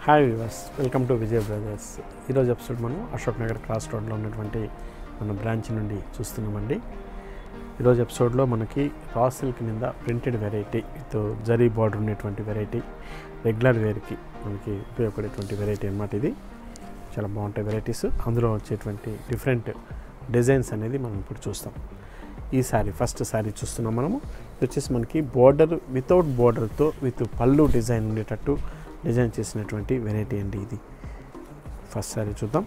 Hi viewers welcome to Vijay brothers ఈరోజు episode మనం Ashok Nagar cross రోడ్లో ఉన్నటువంటి మన బ్రాంచ్ నుండి చూస్తున్నామండి ఈరోజు ఎపిసోడ్లో మనకి రా సిల్క్ మీద printed variety with zari border ఉన్నటువంటి వెరైటీ రెగ్యులర్ వేర్కి మనకి ఉపయోగపడేటువంటి వెరైటీ అన్నమాట ఇది చాలా బాగుంటాయి వెరైటీస్ అందులో వచ్చేటువంటి డిఫరెంట్ డిజైన్స్ అనేది మనం ఇప్పుడు చూస్తాం ఈ శారీ ఫస్ట్ శారీ చూస్తున్నాం మనము ఇది వచ్చేసి మనకి బోర్డర్ వితౌట్ బోర్డర్తో విత్ పళ్ళు డిజైన్ ఉండేటట్టు డిజైన్ చేసినటువంటి వెరైటీ అండి ఇది ఫస్ట్ శారీ చూద్దాం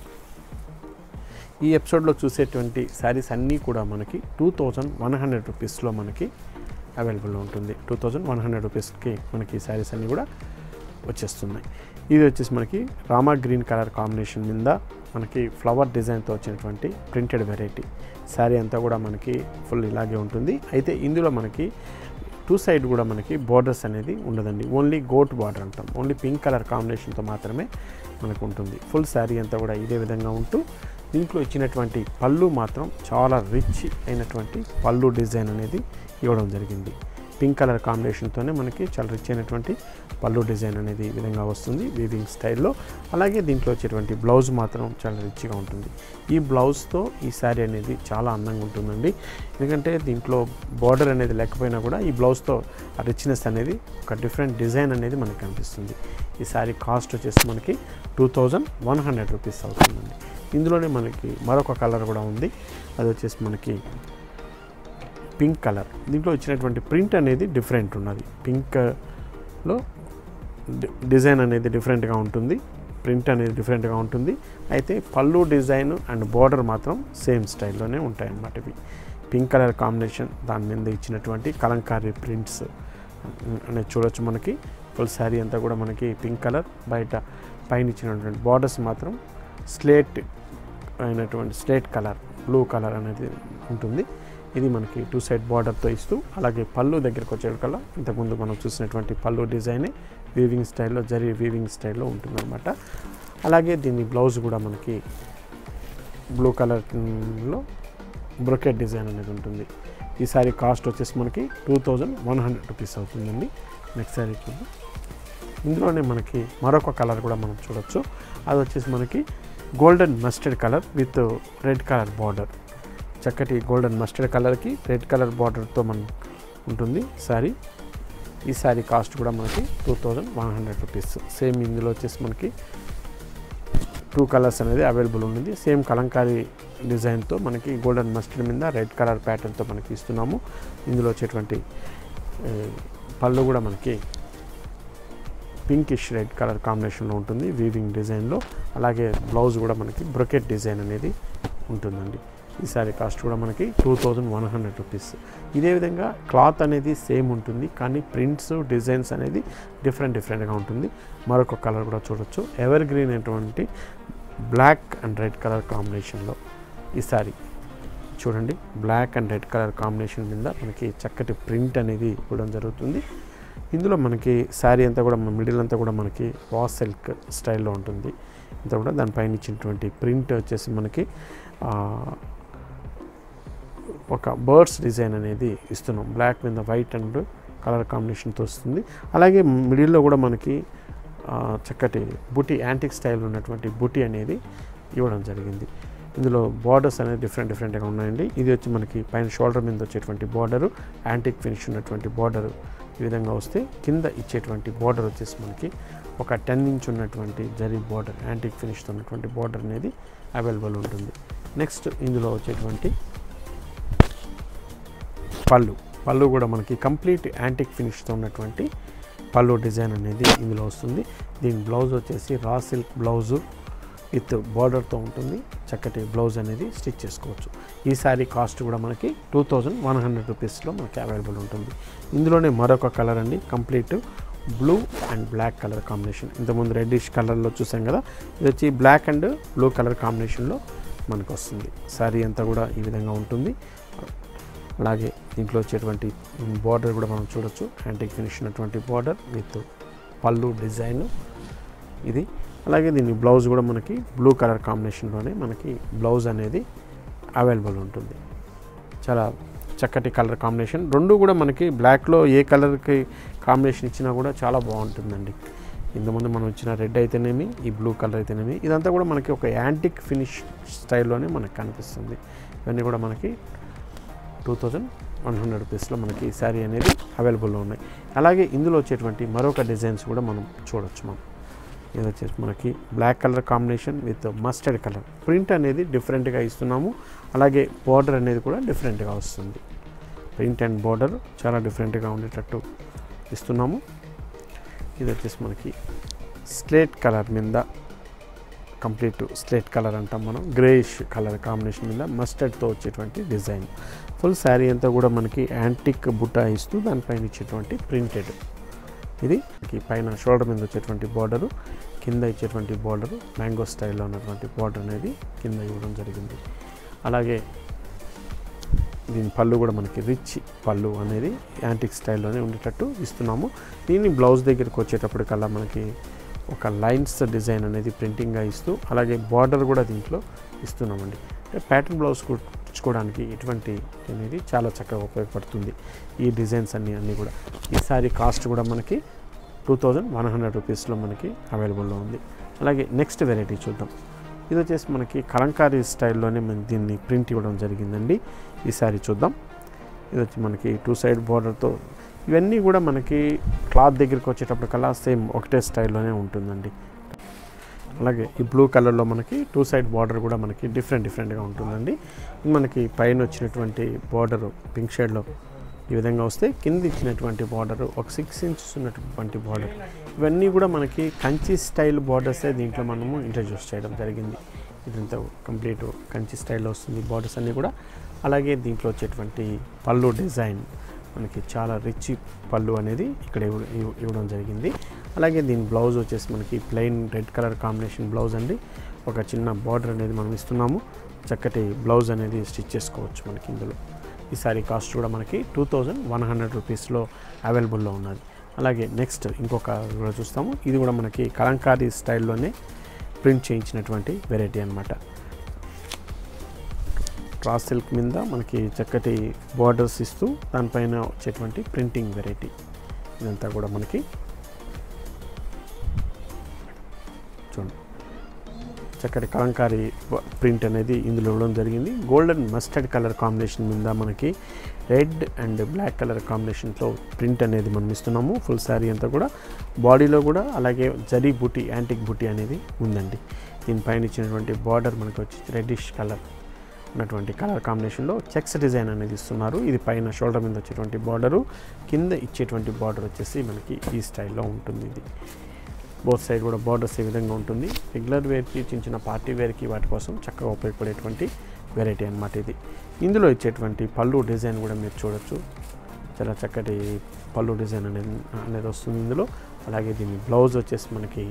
ఈ ఎపిసోడ్లో చూసేటువంటి శారీస్ అన్నీ కూడా మనకి టూ థౌజండ్ వన్ హండ్రెడ్ రూపీస్లో మనకి అవైలబుల్లో ఉంటుంది టూ థౌజండ్ వన్ హండ్రెడ్ రూపీస్కి మనకి శారీస్ అన్నీ కూడా వచ్చేస్తున్నాయి ఇది వచ్చేసి మనకి రామా గ్రీన్ కలర్ కాంబినేషన్ మీద మనకి ఫ్లవర్ డిజైన్తో వచ్చినటువంటి ప్రింటెడ్ వెరైటీ శారీ అంతా కూడా మనకి ఫుల్ ఇలాగే ఉంటుంది అయితే ఇందులో మనకి టూ సైడ్ కూడా మనకి బోర్డర్స్ అనేది ఉండదండి ఓన్లీ గోట్ బార్డర్ అంటాం ఓన్లీ పింక్ కలర్ కాంబినేషన్తో మాత్రమే మనకు ఉంటుంది ఫుల్ శారీ అంతా కూడా ఇదే విధంగా ఉంటూ దీంట్లో ఇచ్చినటువంటి పళ్ళు మాత్రం చాలా రిచ్ అయినటువంటి పళ్ళు డిజైన్ అనేది ఇవ్వడం జరిగింది పింక్ కలర్ కాంబినేషన్తోనే మనకి చాలా రిచ్ అయినటువంటి పళ్ళు డిజైన్ అనేది ఈ విధంగా వస్తుంది వీవింగ్ స్టైల్లో అలాగే దీంట్లో వచ్చేటువంటి బ్లౌజ్ మాత్రం చాలా రిచ్గా ఉంటుంది ఈ బ్లౌజ్తో ఈ శారీ అనేది చాలా అందంగా ఉంటుందండి ఎందుకంటే దీంట్లో బార్డర్ అనేది లేకపోయినా కూడా ఈ బ్లౌజ్తో ఆ రిచ్నెస్ అనేది ఒక డిఫరెంట్ డిజైన్ అనేది మనకి కనిపిస్తుంది ఈ శారీ కాస్ట్ వచ్చేసి మనకి two thousand one hundred rupees అవుతుందండి ఇందులోనే మనకి మరొక కలర్ కూడా ఉంది అది వచ్చేసి మనకి పింక్ కలర్ దీంట్లో ఇచ్చినటువంటి ప్రింట్ అనేది డిఫరెంట్ ఉన్నది పింక్లో డిజైన్ అనేది డిఫరెంట్గా ఉంటుంది ప్రింట్ అనేది డిఫరెంట్గా ఉంటుంది అయితే పళ్ళు డిజైన్ అండ్ బార్డర్ మాత్రం సేమ్ స్టైల్లోనే ఉంటాయి అన్నమాట ఇవి పింక్ కలర్ కాంబినేషన్ దాని మీద ఇచ్చినటువంటి కలంకారీ ప్రింట్స్ అనేది చూడొచ్చు మనకి ఫుల్ శారీ అంతా కూడా మనకి పింక్ కలర్ బయట పైన ఇచ్చినటువంటి బార్డర్స్ మాత్రం స్లేట్ అయినటువంటి స్లేట్ కలర్ బ్లూ కలర్ అనేది ఉంటుంది ఇది మనకి టూ సైడ్ బార్డర్తో ఇస్తూ అలాగే పళ్ళు దగ్గరకు వచ్చేకల్లా ఇంతకుముందు మనం చూసినటువంటి పళ్ళు డిజైనే వీవింగ్ స్టైల్లో జరీ వీవింగ్ స్టైల్లో ఉంటుందన్నమాట అలాగే దీని బ్లౌజ్ కూడా మనకి బ్లూ కలర్లో బ్రొకెట్ డిజైన్ అనేది ఉంటుంది ఈ సారీ కాస్ట్ వచ్చేసి మనకి two thousand one hundred rupees అవుతుందండి నెక్స్ట్ సారీ చూద్దాం ఇందులోనే మనకి మరొక కలర్ కూడా మనం చూడొచ్చు అది వచ్చేసి మనకి golden mustard colour with red colour border చక్కటి గోల్డెన్ మస్టర్డ్ కలర్కి రెడ్ కలర్ బార్డర్తో మనం ఉంటుంది శారీ ఈ శారీ కాస్ట్ కూడా మనకి two thousand one hundred rupees same ఇందులో వచ్చేసి మనకి టూ కలర్స్ అనేది అవైలబుల్ ఉంది సేమ్ కలంకారీ డిజైన్తో మనకి గోల్డెన్ మస్టర్డ్ మీద రెడ్ కలర్ ప్యాటర్న్తో మనకి ఇస్తున్నాము ఇందులో వచ్చేటువంటి ఏ, పళ్ళు కూడా మనకి పింకిష్ రెడ్ కలర్ కాంబినేషన్లో ఉంటుంది వీవింగ్ డిజైన్లో అలాగే బ్లౌజ్ కూడా మనకి బ్రొకెట్ డిజైన్ అనేది ఉంటుందండి ఈ సారీ కాస్ట్ కూడా మనకి two thousand one hundred rupees ఇదే విధంగా క్లాత్ అనేది సేమ్ ఉంటుంది కానీ ప్రింట్స్ డిజైన్స్ అనేది డిఫరెంట్ డిఫరెంట్గా ఉంటుంది మరొక కలర్ కూడా చూడొచ్చు ఎవర్ గ్రీన్ అయినటువంటి బ్లాక్ అండ్ రెడ్ కలర్ కాంబినేషన్లో ఈ సారీ చూడండి black and red colour combination మీద మనకి చక్కటి ప్రింట్ అనేది ఇవ్వడం జరుగుతుంది ఇందులో మనకి శారీ అంతా కూడా మిడిల్ అంతా కూడా మనకి వాస్ సిల్క్ స్టైల్లో ఉంటుంది ఇంత కూడా దానిపైన ఇచ్చినటువంటి ప్రింట్ వచ్చేసి మనకి ఆ, ఒక బర్డ్స్ డిజైన్ అనేది ఇస్తున్నాం బ్లాక్ మీద వైట్ అండ్ కలర్ కాంబినేషన్తో వస్తుంది అలాగే మిడిల్లో కూడా మనకి ఆ, చక్కటి బుటీ యాంటిక్ స్టైల్ ఉన్నటువంటి బుటీ అనేది ఇవ్వడం జరిగింది ఇందులో బార్డర్స్ అనేది డిఫరెంట్ డిఫరెంట్గా ఉన్నాయండి ఇది వచ్చి మనకి పైన షోల్డర్ మీద వచ్చేటువంటి బార్డరు యాంటిక్ ఫినిష్ ఉన్నటువంటి బార్డరు ఈ విధంగా వస్తే కింద ఇచ్చేటువంటి బార్డర్ వచ్చేసి మనకి ఒక టెన్ ఇంచ్ ఉన్నటువంటి జరీ బార్డర్ యాంటిక్ ఫినిష్తో ఉన్నటువంటి బార్డర్ అనేది అవైలబుల్ ఉంటుంది నెక్స్ట్ ఇందులో వచ్చేటువంటి పళ్ళు పళ్ళు కూడా మనకి కంప్లీట్ యాంటిక్ ఫినిష్తో ఉన్నటువంటి పళ్ళు డిజైన్ అనేది ఇందులో వస్తుంది దీని బ్లౌజ్ వచ్చేసి రా సిల్క్ బ్లౌజు విత్ బార్డర్తో ఉంటుంది చక్కటి బ్లౌజ్ అనేది స్టిచ్ చేసుకోవచ్చు ఈ శారీ కాస్ట్ కూడా మనకి టూ థౌజండ్ వన్ హండ్రెడ్ రూపీస్లో మనకి అవైలబుల్ ఉంటుంది ఇందులోనే మరొక కలర్ అండి complete blue and black colour combination ఇంతకుముందు రెడ్డిష్ కలర్లో చూసాం కదా ఇది వచ్చి బ్లాక్ అండ్ బ్లూ కలర్ కాంబినేషన్లో మనకు వస్తుంది శారీ అంతా కూడా ఈ విధంగా ఉంటుంది అలాగే దీంట్లో వచ్చేటువంటి బార్డర్ కూడా మనం చూడొచ్చు యాంటిక్ ఫినిష్ ఉన్నటువంటి బార్డర్ విత్ పళ్ళు డిజైన్ ఇది అలాగే దీని బ్లౌజ్ కూడా మనకి బ్లూ కలర్ కాంబినేషన్లోనే మనకి బ్లౌజ్ అనేది అవైలబుల్ ఉంటుంది చాలా చక్కటి కలర్ కాంబినేషన్ రెండు కూడా మనకి బ్లాక్లో ఏ కలర్కి కాంబినేషన్ ఇచ్చినా కూడా చాలా బాగుంటుందండి ఇంతకుముందు మనం ఇచ్చిన రెడ్ అయితేనేమి ఈ బ్లూ కలర్ అయితేనేమి ఇదంతా కూడా మనకి ఒక యాంటిక్ ఫినిష్ స్టైల్లోనే మనకు కనిపిస్తుంది ఇవన్నీ కూడా మనకి టూ థౌజండ్ వన్ హండ్రెడ్ రూపీస్లో మనకి ఈ శారీ అనేది అవైలబుల్లో ఉన్నాయి అలాగే ఇందులో వచ్చేటువంటి మరొక డిజైన్స్ కూడా మనం చూడొచ్చు మనం ఇది వచ్చేసి మనకి black colour combination with mustard colour print అనేది డిఫరెంట్గా ఇస్తున్నాము అలాగే బార్డర్ అనేది కూడా డిఫరెంట్గా వస్తుంది ప్రింట్ అండ్ బార్డర్ చాలా డిఫరెంట్గా ఉండేటట్టు ఇస్తున్నాము ఇది వచ్చేసి మనకి స్లేట్ కలర్ మీద కంప్లీట్ స్లేట్ కలర్ అంటాం మనం గ్రేయిష్ కలర్ కాంబినేషన్ మీద మస్టర్డ్తో వచ్చేటువంటి డిజైన్ ఫుల్ శారీ అంతా కూడా మనకి యాంటిక్ బుట్ట ఇస్తూ దానిపైన ఇచ్చేటువంటి ప్రింటెడ్ ఇది మనకి పైన షోల్డర్ మీద వచ్చేటువంటి బార్డరు కింద ఇచ్చేటువంటి బార్డరు మ్యాంగో స్టైల్లో ఉన్నటువంటి బార్డర్ అనేది కింద ఇవ్వడం జరిగింది అలాగే దీని పళ్ళు కూడా మనకి రిచ్ పళ్ళు అనేది యాంటిక్ స్టైల్లోనే ఉండేటట్టు ఇస్తున్నాము దీన్ని బ్లౌజ్ దగ్గరికి వచ్చేటప్పటికల్లా మనకి ఒక లైన్స్ డిజైన్ అనేది ప్రింటింగ్గా ఇస్తూ అలాగే బార్డర్ కూడా దీంట్లో ఇస్తున్నామండి అంటే ప్యాటర్న్ బ్లౌజ్ కుట్టించుకోవడానికి ఇటువంటి అనేది చాలా చక్కగా ఉపయోగపడుతుంది ఈ డిజైన్స్ అన్నీ అన్నీ కూడా ఈ సారీ కాస్ట్ కూడా మనకి టూ థౌజండ్ వన్ హండ్రెడ్ రూపీస్లో మనకి అవైలబుల్లో ఉంది అలాగే నెక్స్ట్ వెరైటీ చూద్దాం ఇది వచ్చేసి మనకి కలంకారీ స్టైల్లోనే మన దీన్ని ప్రింట్ ఇవ్వడం జరిగిందండి ఈ సారీ చూద్దాం ఇది వచ్చి మనకి టూ సైడ్ బార్డర్తో ఇవన్నీ కూడా మనకి క్లాత్ దగ్గరికి వచ్చేటప్పటికల్లా సేమ్ ఒకటే స్టైల్లోనే ఉంటుందండి అలాగే ఈ బ్లూ కలర్లో మనకి టూ సైడ్ బార్డర్ కూడా మనకి డిఫరెంట్ డిఫరెంట్గా ఉంటుందండి ఇది మనకి పైన వచ్చినటువంటి బార్డర్ పింక్ షేడ్లో ఈ విధంగా వస్తే కింద ఇచ్చినటువంటి బార్డర్ ఒక సిక్స్ ఇంచెస్ ఉన్నటువంటి బార్డర్ ఇవన్నీ కూడా మనకి కంచి స్టైల్ బార్డర్సే దీంట్లో మనము ఇంట్రడ్యూస్ చేయడం జరిగింది ఇదంతా కంప్లీట్ కంచి స్టైల్లో వస్తుంది బార్డర్స్ అన్నీ కూడా అలాగే దీంట్లో వచ్చేటువంటి పళ్ళు డిజైన్ మనకి చాలా రిచ్ పళ్ళు అనేది ఇక్కడ ఇవ్వ- ఇవ్వ- ఇవ్వడం జరిగింది అలాగే దీని బ్లౌజ్ వచ్చేసి మనకి plain red colour combination blouse అండి ఒక చిన్న బార్డర్ అనేది మనం ఇస్తున్నాము చక్కటి బ్లౌజ్ అనేది స్టిచ్ చేసుకోవచ్చు మనకి ఇందులో ఈ సారీ కాస్ట్ కూడా మనకి టూ థౌజండ్ వన్ హండ్రెడ్ రూపీస్లో అవైలబుల్లో ఉన్నది అలాగే నెక్స్ట్ ఇంకొక కూడా చూస్తాము ఇది కూడా మనకి కలంకారీ స్టైల్లోనే ప్రింట్ చేయించినటువంటి వెరైటీ అన్నమాట క్రాస్ సిల్క్ మీద మనకి చక్కటి బార్డర్స్ ఇస్తూ దానిపైన వచ్చేటువంటి ప్రింటింగ్ వెరైటీ ఇదంతా కూడా మనకి చూడండి చక్కటి కలంకారీ బ- ప్రింట్ అనేది ఇందులో ఇవ్వడం జరిగింది గోల్డెన్ మస్టర్డ్ కలర్ కాంబినేషన్ మీద మనకి రెడ్ అండ్ బ్లాక్ కలర్ కాంబినేషన్తో ప్రింట్ అనేది మనం ఇస్తున్నాము ఫుల్ శారీ అంతా కూడా బాడీలో కూడా అలాగే జరీ బూటీ యాంటిక్ బూటీ అనేది ఉందండి దీనిపైన ఇచ్చినటువంటి బార్డర్ మనకు వచ్చి రెడ్డిష్ కలర్ ఉన్నటువంటి కలర్ కాంబినేషన్లో చెక్స్ డిజైన్ అనేది ఇస్తున్నారు ఇది పైన షోల్డర్ మీద వచ్చేటువంటి బార్డరు కింద ఇచ్చేటువంటి బార్డర్ వచ్చేసి మనకి ఈ స్టైల్లో ఉంటుంది ఇది బోత్ సైడ్ కూడా బార్డర్స్ ఈ విధంగా ఉంటుంది రెగ్యులర్ వేర్కి చిన్న చిన్న పార్టీ వేర్కి వాటి కోసం చక్కగా ఉపయోగపడేటువంటి వెరైటీ అన్నమాట ఇది ఇందులో ఇచ్చేటువంటి పళ్ళు డిజైన్ కూడా మీరు చూడొచ్చు చాలా చక్కటి పళ్ళు డిజైన్ అనేది అనేది వస్తుంది ఇందులో అలాగే దీని బ్లౌజ్ వచ్చేసి మనకి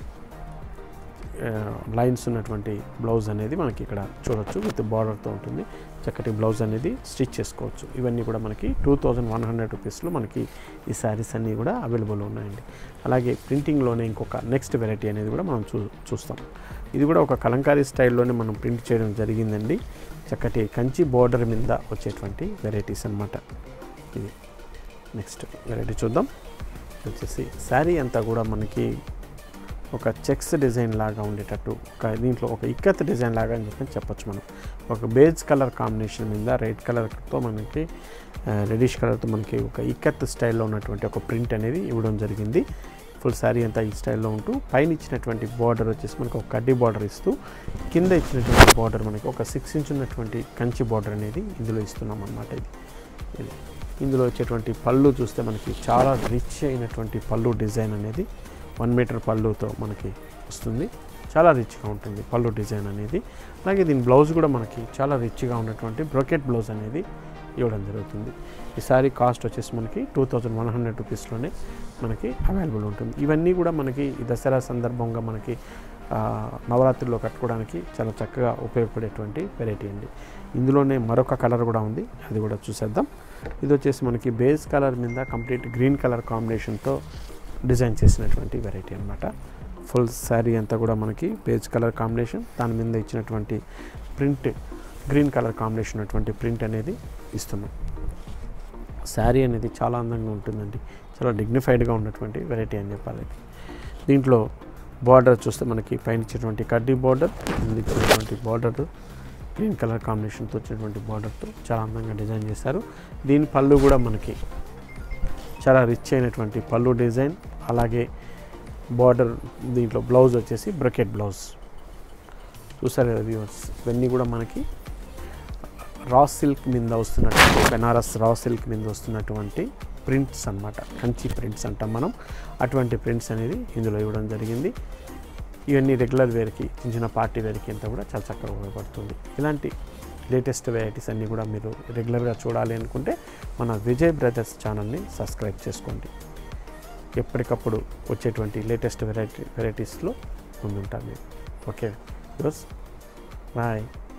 లైన్స్ ఉన్నటువంటి బ్లౌజ్ అనేది మనకి ఇక్కడ చూడొచ్చు విత్ బార్డర్తో ఉంటుంది చక్కటి బ్లౌజ్ అనేది స్టిచ్ చేసుకోవచ్చు ఇవన్నీ కూడా మనకి టూ థౌజండ్ వన్ హండ్రెడ్ రూపీస్లో మనకి ఈ శారీస్ అన్నీ కూడా అవైలబుల్ ఉన్నాయండి అలాగే ప్రింటింగ్లోనే ఇంకొక నెక్స్ట్ వెరైటీ అనేది కూడా మనం చూ చూస్తాం ఇది కూడా ఒక కలంకారీ స్టైల్లోనే మనం ప్రింట్ చేయడం జరిగిందండి చక్కటి కంచి బార్డర్ మీద వచ్చేటువంటి వెరైటీస్ అన్నమాట ఇది నెక్స్ట్ వెరైటీ చూద్దాం ఇది వచ్చేసి శారీ అంతా కూడా మనకి ఒక చెక్స్ డిజైన్ లాగా ఉండేటట్టు ఒక దీంట్లో ఒక ఇక్కత్ డిజైన్ లాగా అని చెప్పి చెప్పొచ్చు మనం ఒక బేజ్ కలర్ కాంబినేషన్ మీద రెడ్ కలర్తో మనకి రెడిష్ కలర్తో మనకి ఒక ఇక్కత్ స్టైల్లో ఉన్నటువంటి ఒక ప్రింట్ అనేది ఇవ్వడం జరిగింది ఫుల్ శారీ అంతా ఈ స్టైల్లో ఉంటూ పైన ఇచ్చినటువంటి బార్డర్ వచ్చేసి మనకి ఒక కడ్డీ బార్డర్ ఇస్తూ కింద ఇచ్చినటువంటి బార్డర్ మనకి ఒక సిక్స్ ఇంచ్ ఉన్నటువంటి కంచి బార్డర్ అనేది ఇందులో ఇస్తున్నాం అన్నమాట ఇది ఇది ఇందులో వచ్చేటువంటి పళ్ళు చూస్తే మనకి చాలా రిచ్ అయినటువంటి పళ్ళు డిజైన్ అనేది వన్ మీటర్ పళ్ళుతో మనకి వస్తుంది చాలా రిచ్గా ఉంటుంది పళ్ళు డిజైన్ అనేది అలాగే దీని బ్లౌజ్ కూడా మనకి చాలా రిచ్గా ఉన్నటువంటి బ్రోకెట్ బ్లౌజ్ అనేది ఇవ్వడం జరుగుతుంది ఈ సారీ కాస్ట్ వచ్చేసి మనకి టూ థౌజండ్ వన్ హండ్రెడ్ రూపీస్లోనే మనకి అవైలబుల్ ఉంటుంది ఇవన్నీ కూడా మనకి ఈ దసరా సందర్భంగా మనకి ఆ, నవరాత్రిలో కట్టుకోవడానికి చాలా చక్కగా ఉపయోగపడేటువంటి వెరైటీ అండి ఇందులోనే మరొక కలర్ కూడా ఉంది అది కూడా చూసేద్దాం ఇది వచ్చేసి మనకి బేస్ కలర్ మీద కంప్లీట్ గ్రీన్ కలర్ కాంబినేషన్తో డిజైన్ చేసినటువంటి వెరైటీ అన్నమాట ఫుల్ శారీ అంతా కూడా మనకి బేజ్ కలర్ కాంబినేషన్ దాని మీద ఇచ్చినటువంటి ప్రింట్ గ్రీన్ కలర్ కాంబినేషన్ ఉన్నటువంటి ప్రింట్ అనేది ఇస్తున్నాం శారీ అనేది చాలా అందంగా ఉంటుందండి చాలా డిగ్నిఫైడ్గా ఉన్నటువంటి వెరైటీ అని చెప్పాలి ఇది. దీంట్లో బార్డర్ చూస్తే మనకి పైన ఇచ్చేటువంటి కడ్డీ బార్డర్ కింద ఇచ్చినటువంటి బార్డర్ గ్రీన్ కలర్ కాంబినేషన్తో వచ్చినటువంటి బార్డర్తో చాలా అందంగా డిజైన్ చేశారు దీని పళ్ళు కూడా మనకి చాలా రిచ్ అయినటువంటి పళ్ళు డిజైన్ అలాగే బార్డర్ దీంట్లో బ్లౌజ్ వచ్చేసి బ్రకెట్ బ్లౌజ్ చూసారు కదా వ్యూవర్స్ ఇవన్నీ కూడా మనకి రా సిల్క్ మీద వస్తున్నటువంటి బెనారస్ రా సిల్క్ మీద వస్తున్నటువంటి ప్రింట్స్ అన్నమాట కంచి ప్రింట్స్ అంటాం మనం అటువంటి ప్రింట్స్ అనేది ఇందులో ఇవ్వడం జరిగింది ఇవన్నీ రెగ్యులర్ వేర్కి చిన్న చిన్న పార్టీ వేర్కి అంతా కూడా చాలా చక్కగా ఉపయోగపడుతుంది ఇలాంటి లేటెస్ట్ వెరైటీస్ అన్నీ కూడా మీరు రెగ్యులర్గా చూడాలి అనుకుంటే మన విజయ్ బ్రదర్స్ ఛానల్ని సబ్స్క్రైబ్ చేసుకోండి ఎప్పటికప్పుడు వచ్చేటువంటి లేటెస్ట్ వెరైటీ వెరైటీస్లో ముందుంటాను ఓకే బాయ్